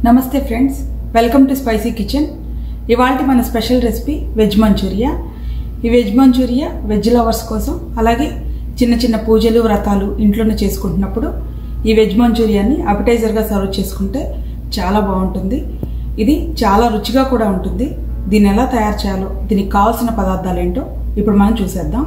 నమస్తే friends welcome to spicy kitchen ఇవాళ మన స్పెషల్ రెసిపీ వెజ్ మంచూరియా ఈ వెజ్ మంచూరియా వెజ్ లవర్స్ కోసం అలాగే చిన్న చిన్న పూజలు వ్రతాలు ఇంట్లోనే చేసుకుంటున్నప్పుడు ఈ వెజ్ మంచూరియాని అపటైజర్గా సర్వ్ చేసుకుంటే చాలా బాగుంటుంది ఇది చాలా రుచిగా కూడా ఉంటుంది దీన్ని ఎలా తయారు చేయాలో దీనికి కావాల్సిన పదార్థాలు ఏంటో ఇప్పుడు మనం చూసేద్దాం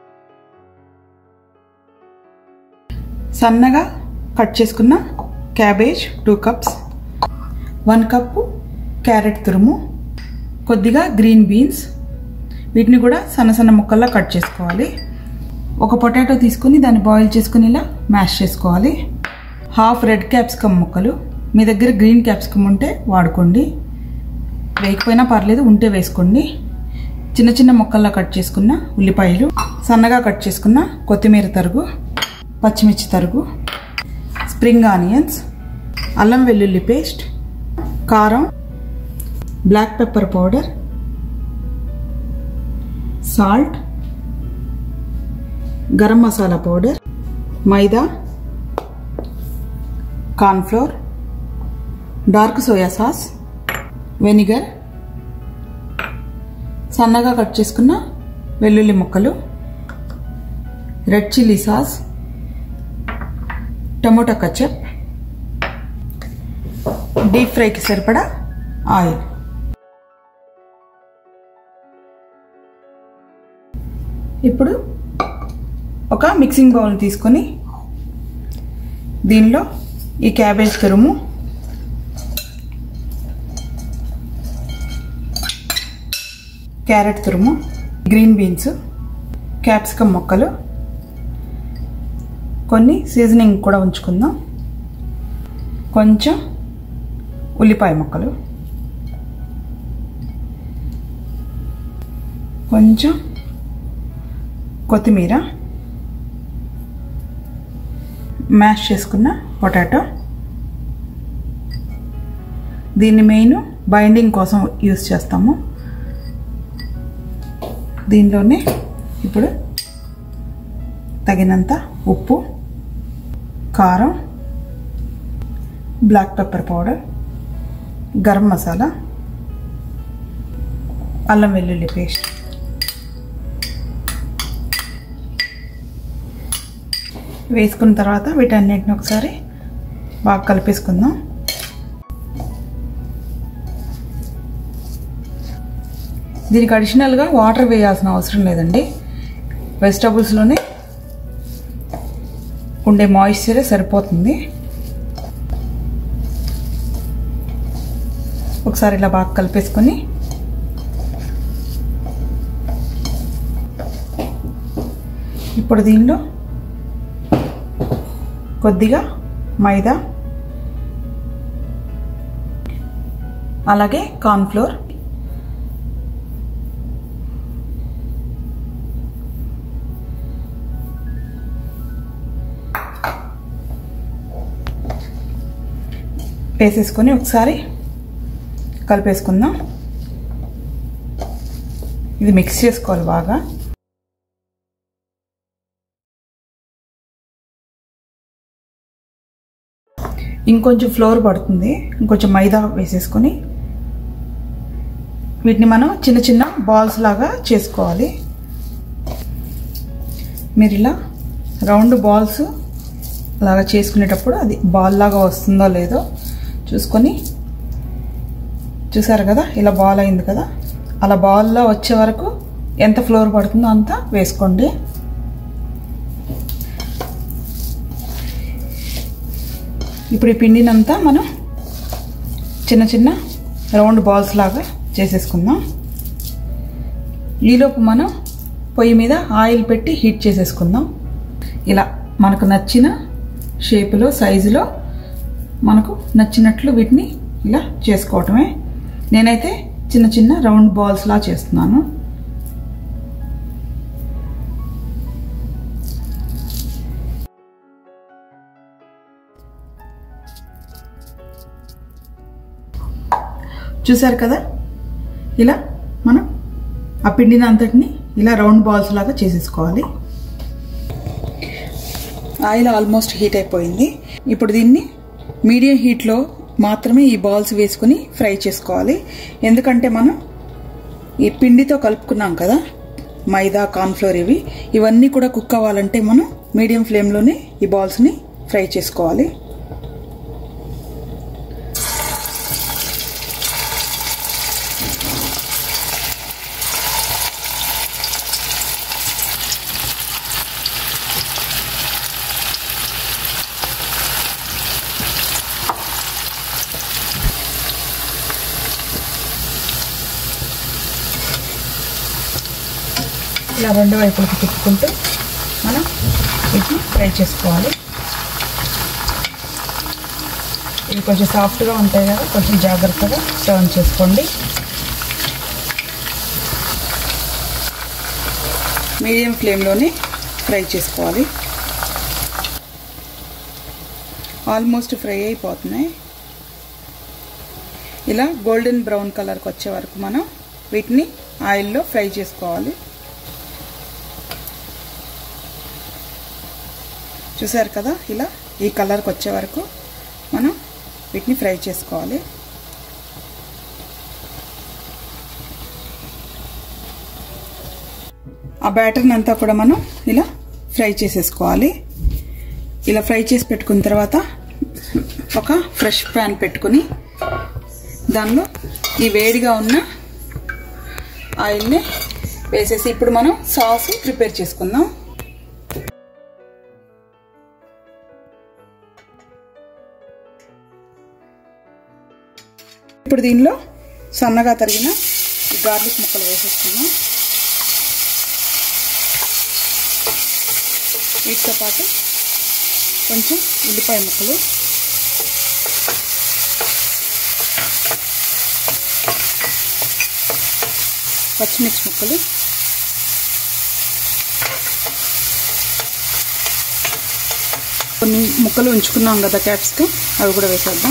సన్నగా కట్ చేసుకున్న cabbage two cups one cup carrot తురుము కొద్దిగా గ్రీన్ బీన్స్ వీటిని కూడా సన్న సన్న ముక్కల్లా కట్ చేసుకోవాలి ఒక పొటాటో తీసుకుని దాన్ని బాయిల్ చేసుకుని ఇలా మ్యాష్ చేసుకోవాలి హాఫ్ రెడ్ క్యాప్సికమ్ ముక్కలు మీ దగ్గర గ్రీన్ క్యాప్సికమ్ ఉంటే వాడుకోండి వేయకపోయినా పర్లేదు ఉంటే వేసుకోండి చిన్న చిన్న ముక్కల్లా కట్ చేసుకున్న ఉల్లిపాయలు సన్నగా కట్ చేసుకున్న కొత్తిమీర తరుగు పచ్చిమిర్చి తరుగు స్ప్రింగ్ ఆనియన్స్ అల్లం వెల్లుల్లి పేస్ట్ కారం black pepper powder salt garam masala powder maida cornflour dark soya sauce vinegar సన్నగా కట్ చేసుకున్న వెల్లుల్లి ముక్కలు red chilli sauce tomato ketchup deep ఫ్రైకి సరిపడా ఆయిల్ ఇప్పుడు ఒక మిక్సింగ్ బౌల్ తీసుకొని దీనిలో ఈ క్యాబేజ్ తురుము క్యారెట్ తురుము గ్రీన్ బీన్స్ క్యాప్సికమ్ మొక్కలు కొన్ని సీజనింగ్ కూడా ఉంచుకుందాం కొంచెం ఉల్లిపాయ ముక్కలు కొంచెం కొత్తిమీర మ్యాష్ చేసుకున్న పొటాటో దీన్ని మెయిన్ బైండింగ్ కోసం యూస్ చేస్తాము దీనిలోనే ఇప్పుడు తగినంత ఉప్పు కారం black pepper powder garam masala అల్లం వెల్లుల్లి పేస్ట్ వేసుకున్న తర్వాత వీటన్నిటిని ఒకసారి బాగా కలిపేసుకుందాం దీనికి అడిషనల్గా వాటర్ వేయాల్సిన అవసరం లేదండి వెజిటబుల్స్లోనే ఉండే మాయిశ్చరే సరిపోతుంది ఒకసారి ఇలా బాగా కలిపేసుకొని ఇప్పుడు దీనిలో కొద్దిగా మైదా అలాగే కార్న్ఫ్లోర్ వేసేసుకొని ఒకసారి కలిపేసుకుందాం ఇది మిక్స్ చేసుకోవాలి బాగా ఇంకొంచెం ఫ్లోర్ పడుతుంది ఇంకొంచెం మైదా వేసేసుకొని వీటిని మనం చిన్న చిన్న బాల్స్ లాగా చేసుకోవాలి మీరు ఇలా రౌండ్ బాల్స్ లాగా చేసుకునేటప్పుడు అది బాల్ లాగా వస్తుందో లేదో చూసుకొని చూసారు కదా ఇలా బాల్ అయింది కదా అలా బాల్లా వచ్చే వరకు ఎంత ఫ్లోర్ పడుతుందో అంత వేసుకోండి ఇప్పుడు ఈ పిండినంతా మనం చిన్న చిన్న రౌండ్ బాల్స్ లాగా చేసేసుకుందాం ఈలోపు మనం పొయ్యి మీద ఆయిల్ పెట్టి హీట్ చేసేసుకుందాం ఇలా మనకు నచ్చిన షేపులో సైజులో మనకు నచ్చినట్లు వీటిని ఇలా చేసుకోవటమే నేనైతే చిన్న చిన్న రౌండ్ బాల్స్లా చేస్తున్నాను చూసారు కదా ఇలా మనం ఆ పిండిని అంతటిని ఇలా రౌండ్ బాల్స్ లాగా చేసేసుకోవాలి ఆయిల్ ఆల్మోస్ట్ హీట్ అయిపోయింది ఇప్పుడు దీన్ని మీడియం హీట్లో మాత్రమే ఈ బాల్స్ వేసుకుని ఫ్రై చేసుకోవాలి ఎందుకంటే మనం ఈ పిండితో కలుపుకున్నాం కదా మైదా కార్న్ఫ్లోర్ ఇవి ఇవన్నీ కూడా కుక్ అవ్వాలంటే మనం మీడియం ఫ్లేమ్లోనే ఈ బాల్స్ని ఫ్రై చేసుకోవాలి ఇలా రెండు వైపులకి తిప్పుకుంటూ మనం వీటిని ఫ్రై చేసుకోవాలి ఇవి కొంచెం సాఫ్ట్గా ఉంటాయి కదా కొంచెం జాగ్రత్తగా టర్న్ చేసుకోండి మీడియం ఫ్లేమ్లోనే ఫ్రై చేసుకోవాలి ఆల్మోస్ట్ ఫ్రై అయిపోతున్నాయి ఇలా గోల్డెన్ బ్రౌన్ కలర్కి వచ్చే వరకు మనం వీటిని ఆయిల్లో ఫ్రై చేసుకోవాలి చూసారు కదా ఇలా ఈ కలర్కి వచ్చే వరకు మనం వీటిని ఫ్రై చేసుకోవాలి ఆ బ్యాటర్ని అంతా కూడా మనం ఇలా ఫ్రై చేసేసుకోవాలి ఇలా ఫ్రై చేసి పెట్టుకున్న తర్వాత ఒక ఫ్రెష్ ప్యాన్ పెట్టుకుని దానిలో ఈ వేడిగా ఉన్న ఆయిల్ని వేసేసి ఇప్పుడు మనం సాస్ ప్రిపేర్ చేసుకుందాం ఇప్పుడు దీనిలో సన్నగా తరిగిన ఈ గార్లిక్ ముక్కలు వేసేసుకుందాం వీటితో పాటు కొంచెం ఉల్లిపాయ ముక్కలు పచ్చిమిర్చి ముక్కలు కొన్ని ముక్కలు ఉంచుకున్నాం కదా క్యాప్సికమ్ అవి కూడా వేసేద్దాం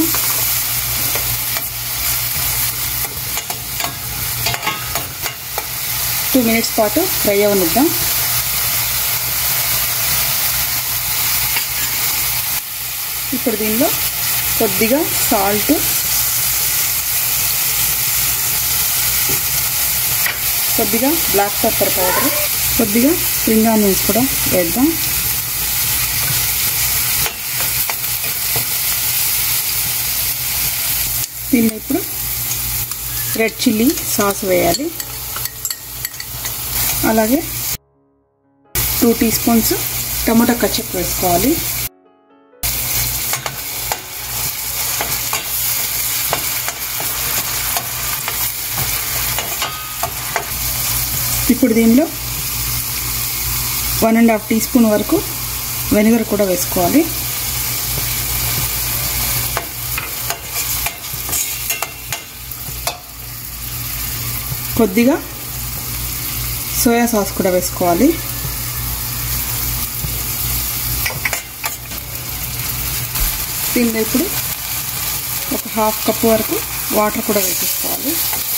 టూ మినిట్స్ పాటు ఫ్రై అవనిద్దాం ఇప్పుడు దీనిలో కొద్దిగా సాల్ట్ కొద్దిగా బ్లాక్ పెప్పర్ పౌడర్ కొద్దిగా స్ప్రింగ్ ఆనియన్స్ కూడా వేద్దాం దీనిలో ఇప్పుడు రెడ్ చిల్లీ సాస్ వేయాలి అలాగే two teaspoons tomato ketchup వేసుకోవాలి ఇప్పుడు దీనిలో one and half teaspoon వరకు వెనిగర్ కూడా వేసుకోవాలి కొద్దిగా సోయా సాస్ కూడా వేసుకోవాలి దీనిలో ఇప్పుడు ఒక హాఫ్ కప్ వరకు వాటర్ కూడా వేసేసుకోవాలి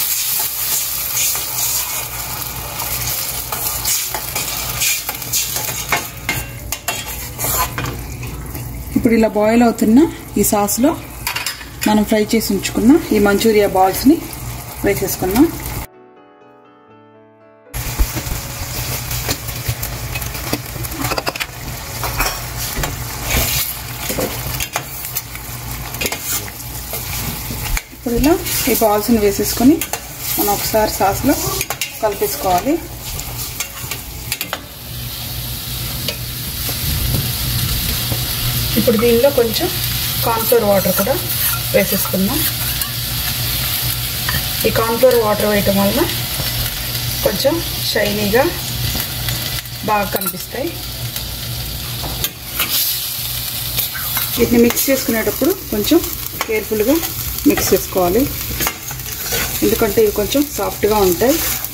ఇప్పుడు ఇలా బాయిల్ అవుతున్న ఈ సాస్లో మనం ఫ్రై చేసి ఉంచుకున్న ఈ మంచూరియా బాల్స్ని వేసేసుకున్నాం ఇప్పుడు ఇలా ఈ బాల్స్ని వేసేసుకొని మనం ఒకసారి సాస్లో కలిపేసుకోవాలి ఇప్పుడు దీనిలో కొంచెం కార్న్ఫ్లోర్ వాటర్ కూడా వేసేసుకుందాం ఈ కార్న్ఫ్లోర్ వాటర్ వేయటం వలన కొంచెం షైనీగా బాగా కనిపిస్తాయి వీటిని మిక్స్ చేసుకునేటప్పుడు కొంచెం కేర్ఫుల్గా మిక్స్ చేసుకోవాలి ఎందుకంటే ఇవి కొంచెం సాఫ్ట్గా ఉంటాయి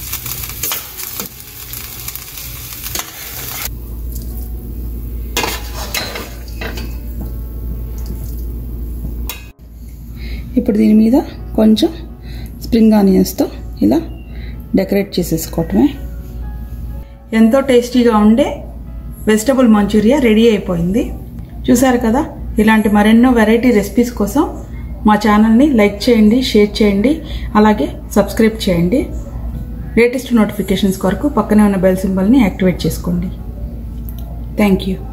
ఇప్పుడు దీని మీద కొంచెం స్ప్రింగ్ ఆనియన్స్తో ఇలా డెకరేట్ చేసేసుకోవటమే ఎంతో టేస్టీగా ఉండే వెజిటబుల్ మంచూరియా రెడీ అయిపోయింది చూసారు కదా ఇలాంటి మరెన్నో వెరైటీ రెసిపీస్ కోసం మా ఛానల్ని లైక్ చేయండి షేర్ చేయండి అలాగే సబ్స్క్రైబ్ చేయండి లేటెస్ట్ నోటిఫికేషన్స్ కొరకు పక్కనే ఉన్న బెల్ సింబల్ని యాక్టివేట్ చేసుకోండి థ్యాంక్ యూ